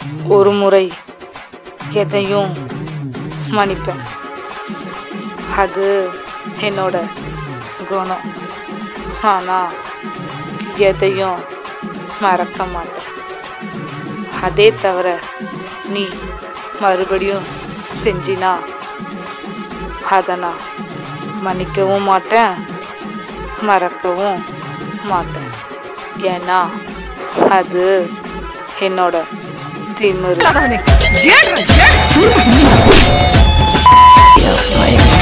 ஒரு முறை எதையும் மன்னிப்பேன் அது என்னோட குணம் ஆனா எதையும் மறக்க மாட்டேன் அதே தவிர நீ மறுபடியும் செஞ்சினா அதை நான் மன்னிக்கவும் மாட்டேன் மறக்கவும் மாட்டேன் ஏன்னா அது என்னோட திமிரு ஏன் சுருட்டு